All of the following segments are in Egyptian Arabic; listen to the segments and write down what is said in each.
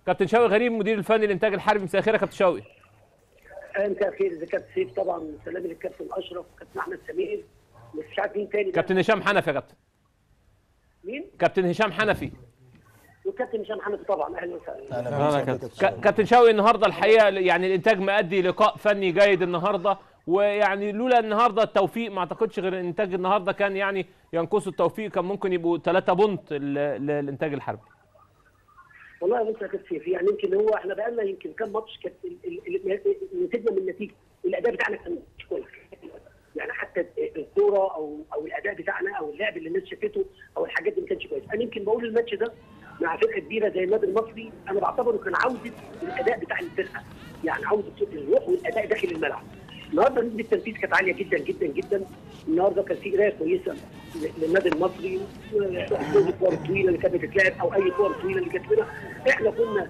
كابتن شوقي غريب مدير الفني للانتاج الحربي مساء الخير يا كابتن شوقي مساء الخير اذا كابتن سيف طبعا سلام للكابتن اشرف كابتن احمد سمير بس مش عارف مين تاني ده. كابتن هشام حنفي يا كابتن مين؟ كابتن هشام حنفي والكابتن هشام حنفي طبعا اهلا وسهلا اهلا يا كابتن ك- كابتن شوقي النهارده الحقيقه يعني الانتاج مأدي لقاء فني جيد النهارده ويعني لولا النهارده التوفيق ما اعتقدش غير الانتاج النهارده كان يعني ينقصه التوفيق كان ممكن يبقوا 3 بونت ل- للانتاج الحربي والله بص يا كابتن سيف يعني يمكن هو احنا بقى لنا يمكن كام ماتش كانت ال- ال- ال- نتيجه من النتيجه الاداء بتاعنا كان مش كويس يعني حتى الكوره او او الاداء بتاعنا او اللعب اللي الناس شافته او الحاجات دي ما كانش كويس انا يمكن بقول الماتش ده مع فرقه كبيره زي النادي المصري انا بعتبره كان عوده الاداء بتاع الفرقه يعني عوده الروح والاداء داخل الملعب النهارده نسبه التنفيذ كانت عاليه جدا جدا جدا النهارده كان في قرايه كويسه للنادي المصري كل الكور الطويله اللي كانت بتتلعب او اي كور طويله اللي جت لنا احنا كنا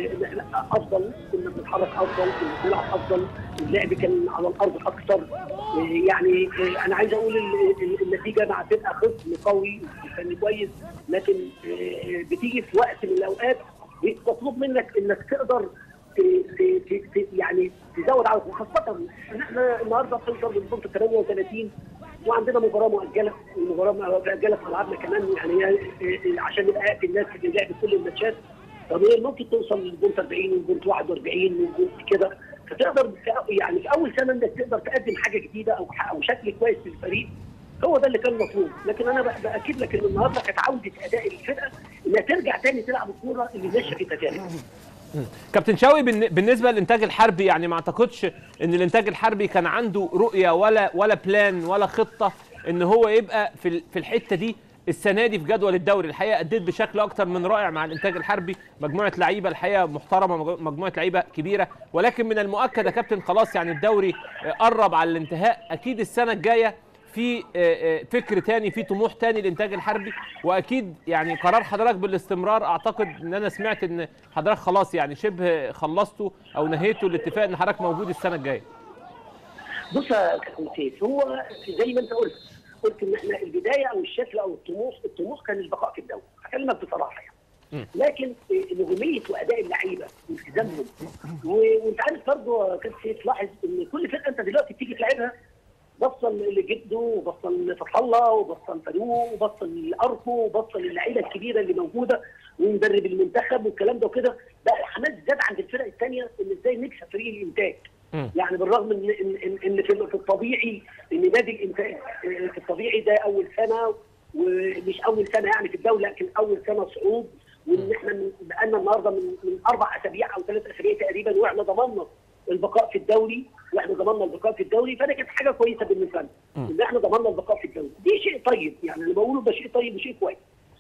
افضل كنا بنتحرك افضل كنا بنلعب افضل اللعب كان على الارض اكثر يعني انا عايز اقول ال- ال- النتيجه مع فرقه خصم قوي كان كويس لكن بتيجي في وقت من الاوقات مطلوب منك انك تقدر ت- ت- ت- ت- يعني تزود عدد وخاصه ان احنا النهارده بنوصل للبونت 38 وعندنا مباراه مؤجله المباراه مؤجله في ملعبنا كمان يعني هي- عشان نبقى يأتي الناس اللي لعبت كل الماتشات طب هي ممكن توصل للبونت 40 والبونت 41 والبونت كده فتقدر في- يعني في اول سنه انك تقدر تقدم حاجه جديده او او شكل كويس للفريق هو ده اللي كان مطلوب لكن انا بأ- باكد لك ان النهارده كانت عوده اداء الفرقه انها ترجع تاني تلعب الكوره اللي الناس شافتها تاني كابتن شوقي بالن- بالنسبه للانتاج الحربي يعني ما اعتقدش ان الانتاج الحربي كان عنده رؤيه ولا ولا بلان ولا خطه ان هو يبقى في ال- في الحته دي السنه دي في جدول الدوري الحقيقه اديت بشكل اكتر من رائع مع الانتاج الحربي مجموعه لعيبه الحقيقه محترمه مج- مجموعه لعيبه كبيره ولكن من المؤكد يا كابتن خلاص يعني الدوري آه، قرب على الانتهاء اكيد السنه الجايه في آه، آه، فكر تاني في طموح تاني للانتاج الحربي واكيد يعني قرار حضرتك بالاستمرار اعتقد ان انا سمعت ان حضرتك خلاص يعني شبه خلصتوا او نهيتوا الاتفاق ان حضرتك موجود السنه الجايه بص يا كابتن سيف هو زي ما انت قلت قلت ان احنا البدايه او الشكل او الطموح الطموح كان البقاء في الدوري هكلمك بصراحه يعني لكن نجوميه واداء اللعيبه والتزامهم و- وانت عارف برضه يا كابتن سيف لاحظ ان كل فرقه انت دلوقتي بتيجي تلعبها بصل لجده وبصل لفتح الله وبصل فاروق وبصل لاركو وبصل للعيبه الكبيره اللي موجوده ومدرب المنتخب والكلام ده وكده بقى الحماس زاد عند الفرق الثانيه ان ازاي نكسب فريق الانتاج يعني بالرغم ان ان ان, إن في في الطبيعي ان نادي الانتاج آه، في الطبيعي ده اول سنه ومش اول سنه يعني في الدوله لكن اول سنه صعود وان احنا من- بقالنا النهارده من من اربع اسابيع او ثلاث اسابيع تقريبا واحنا ضمننا البقاء في الدوري واحنا ضمننا البقاء في الدوري فده كانت حاجه كويسه بالنسبه لنا ان احنا ضمننا البقاء في الدوري دي شيء طيب يعني اللي بقوله ده شيء طيب وشيء كويس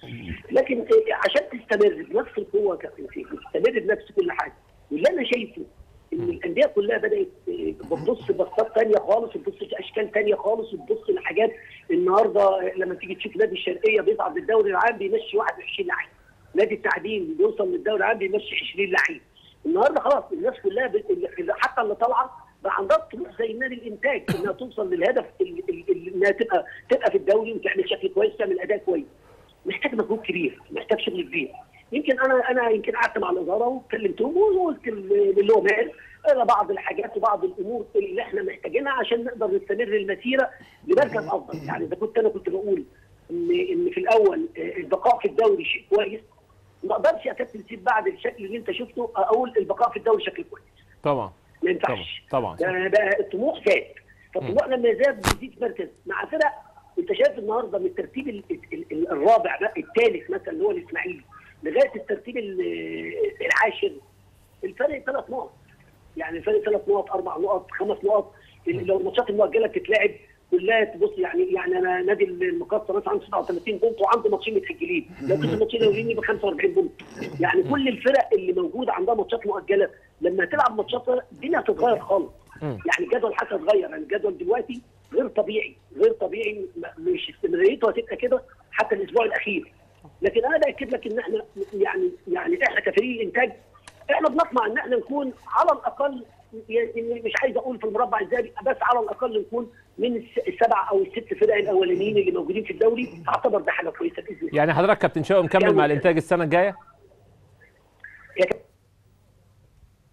لكن آه، عشان تستمر بنفس القوه يا كابتن سيف وتستمر بنفس كل حاجه واللي انا شايفه ان الانديه كلها بدات آه، بتبص بصات ثانيه خالص وتبص اشكال ثانيه خالص وتبص لحاجات النهارده آه، لما تيجي تشوف نادي الشرقيه بيصعد للدوري العام بيمشي 21 لعيب نادي التعدين بيوصل للدوري العام بيمشي 20 لعيب النهارده خلاص الناس كلها ب... اللي- حتى اللي طالعه بقى عندها طموح زي نادي الانتاج انها توصل للهدف ال- ال- ال- انها تبقى تبقى في الدوري وتعمل شكل كويس تعمل اداء كويس محتاج مجهود كبير محتاج شغل كبير يمكن انا انا يمكن قعدت مع الاداره وكلمتهم وقلت اللي هو مال على بعض الحاجات وبعض الامور اللي احنا محتاجينها عشان نقدر نستمر المسيره لمركز افضل يعني اذا كنت انا كنت بقول ان ان في الاول آه، البقاء في الدوري شيء كويس ما اقدرش يا كابتن سيب بعد الشكل اللي انت شفته اقول البقاء في الدوري شكل كويس طبعا ما ينفعش طبعا طبعا ده بقى الطموح زاد فالطموح لما زاد بيزيد مركز مع فرق انت شايف النهارده من الترتيب ال- ال- ال- الرابع بقى الثالث مثلا اللي هو الاسماعيلي لغايه الترتيب ال- العاشر الفرق ثلاث نقط يعني الفرق ثلاث نقط اربع نقط خمس نقط لو الماتشات المؤجله بتتلعب كلها تبص يعني يعني انا نادي المقصه مثلا عنده 37 بونت وعنده ماتشين متاجلين لو كسب الماتشين الاولين يبقى 45 بونت يعني كل الفرق اللي موجوده عندها ماتشات مؤجله لما تلعب ماتشات الدنيا هتتغير خالص يعني الجدول حتى اتغير يعني الجدول دلوقتي غير طبيعي غير طبيعي م- مش استمراريته هتبقى كده حتى الاسبوع الاخير لكن انا باكد لك ان احنا يعني يعني احنا كفريق انتاج احنا بنطمع ان احنا نكون على الاقل يعني مش عايز اقول في المربع الذهبي بس على الاقل نكون من الس- السبع او الست فرق الاولانيين اللي موجودين في الدوري اعتبر ده حاجه كويسه باذن الله يعني حضرتك كابتن شوقي مكمل يعني- مع الانتاج السنه الجايه يا كابتن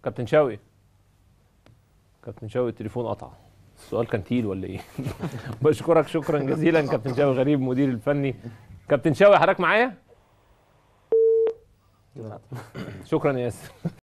كابتن شوقي كابتن شوقي التليفون قطع السؤال كان تقيل ولا ايه بشكرك شكرا جزيلا كابتن شوقي غريب مدير الفني كابتن شوقي حضرتك معايا شكرا يا ياسر